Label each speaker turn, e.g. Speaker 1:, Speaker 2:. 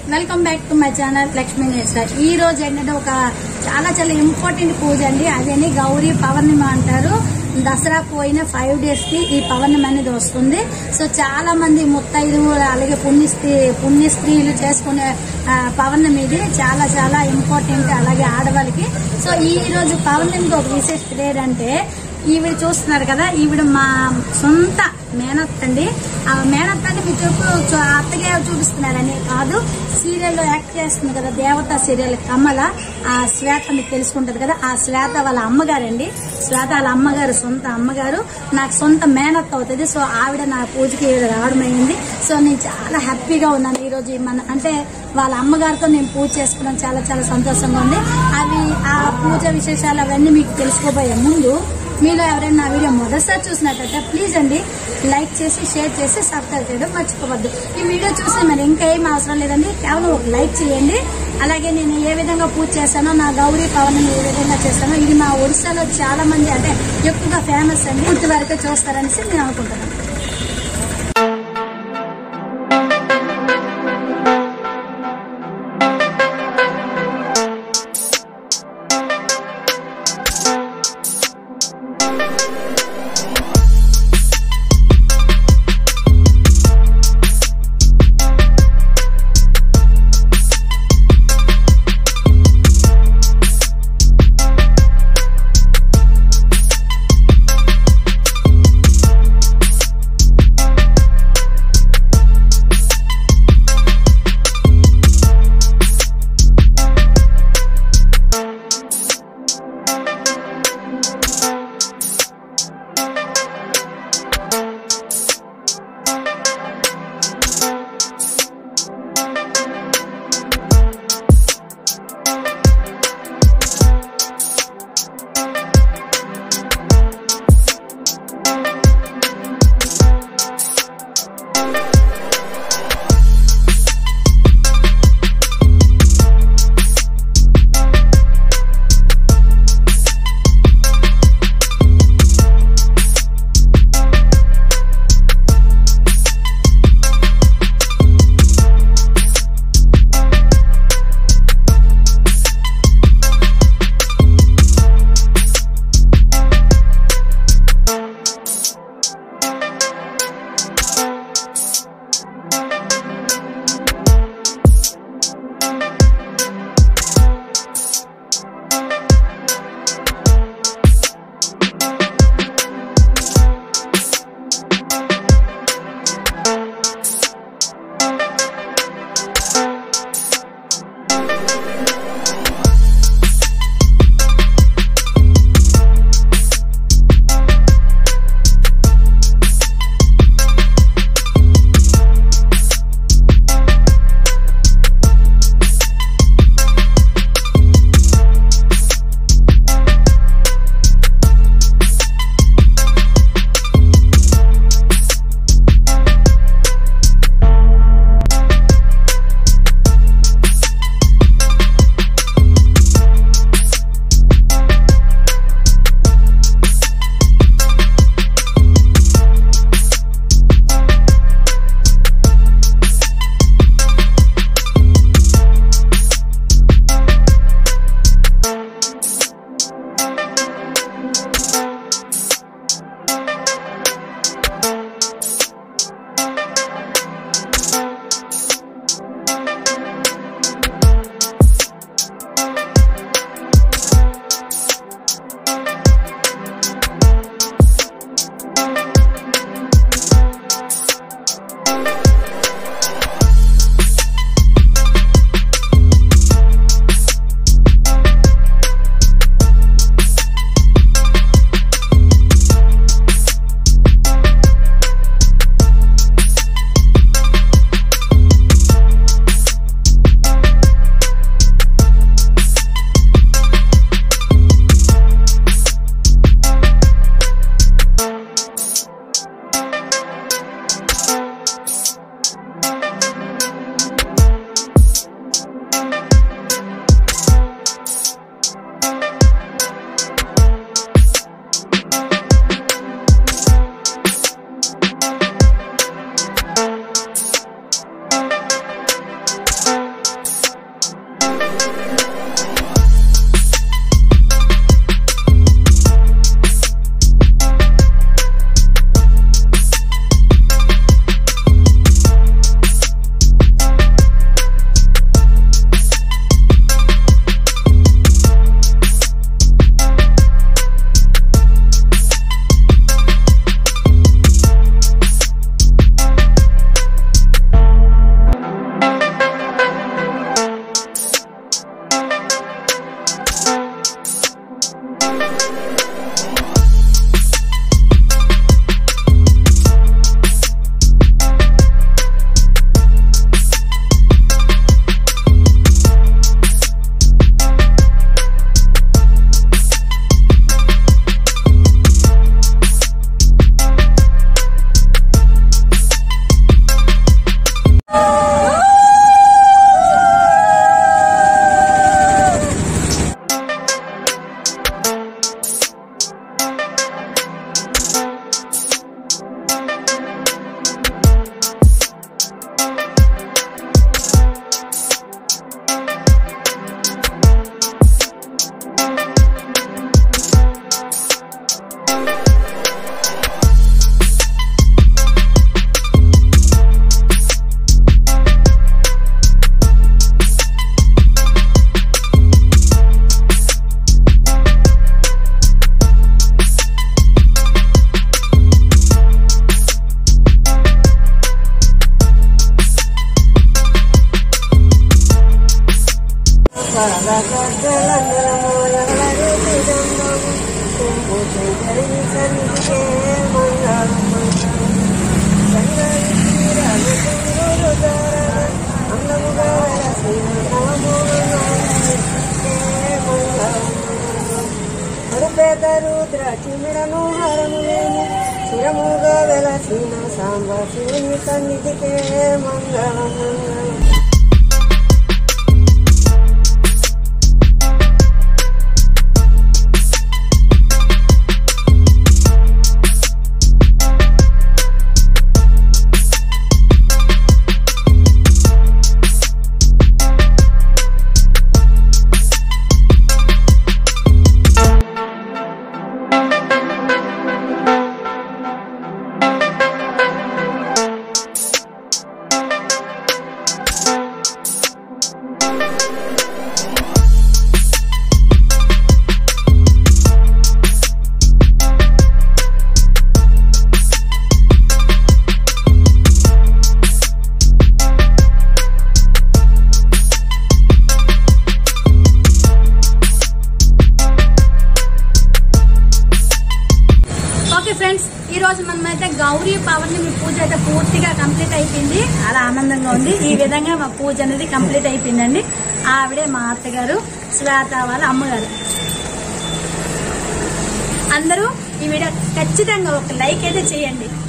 Speaker 1: welcome back to my channel Lakshmi నేస్టర్ ఈ రోజు ఏంటంటే ఒక చాలా చాలా ఇంపార్టెంట్ పూజ అండి అదేని గౌరీ పౌర్ణిమ అంటారు దసరా పోయిన ఫైవ్ డేస్ కి ఈ పౌర్ణమి అనేది వస్తుంది సో చాలా మంది ముత్తైదువులు అలాగే పుణ్య స్త్రీ పుణ్య స్త్రీలు చేసుకునే ఆ, పౌర్ణమి ఇది చాలా చాలా ఇంపార్టెంట్ అలాగే ఆడవాళ్ళకి సో ఈ రోజు పౌర్ణమికి ఒక విశేషత ఏంటంటే ఈవిడ చూస్తున్నారు కదా ఈవిడ మా సొంత మేనత్త అండి ఆ మేనత్త అంటే మీ చూపు చూ- అత్తగే చూపిస్తున్నారని కాదు సీరియల్లో యాక్ట్ చేస్తుంది కదా దేవత సీరియల్ కమల ఆ శ్వేత మీకు తెలుసుకుంటది కదా ఆ శ్వేత వాళ్ళ అమ్మగారండి శ్వేత వాళ్ళ అమ్మగారు సొంత అమ్మగారు నాకు సొంత మేనత్త అవుతుంది సో ఆవిడ నా పూజకి రావడం అయింది సో నేను చాలా హ్యాపీగా ఉన్నాను ఈ రోజు మన అంటే వాళ్ళ అమ్మగారితో నేను పూజ చేసుకున్నాను చాలా చాలా సంతోషంగా ఉంది అవి ఆ పూజ విశేషాలు అవన్నీ మీకు తెలుసుకోబోయే ముందు మీలో ఎవరైనా నా వీడియో మొదటిసారి చూసినట్టయితే ప్లీజ్ అండి లైక్ చేసి షేర్ చేసి సబ్స్క్రైబ్ చేయడం మర్చిపోవద్దు ఈ వీడియో చూసి మరి ఇంకా ఏం అవసరం లేదండి కేవలం ఒక లైక్ చేయండి అలాగే నేను ఏ విధంగా పూజ చేశానో నా గౌరీ పవన్ ఏ విధంగా చేశానో ఇది మా ఒడిశాలో చాలా మంది అంటే ఎక్కువగా ఫేమస్ అండి పూర్తి వరకు చూస్తారనేసి నేను అనుకుంటున్నాను
Speaker 2: రుద్ర చిమిరను హరము లేని చిరముగా వెలసిన సాంబ శివుని సన్నిధికే మంగళం మంగళం
Speaker 1: ఓకే ఫ్రెండ్స్ ఈ రోజు మనమైతే గౌరీ పౌర్ణమి పూజ అయితే పూర్తిగా కంప్లీట్ అయిపోయింది చాలా ఆనందంగా ఉంది ఈ విధంగా మా పూజ అనేది కంప్లీట్ అయిపోయిందండి ఆవిడే మా అత్తగారు శ్వేత వాళ్ళ అమ్మగారు అందరూ ఈ వీడియో ఖచ్చితంగా ఒక లైక్ అయితే చేయండి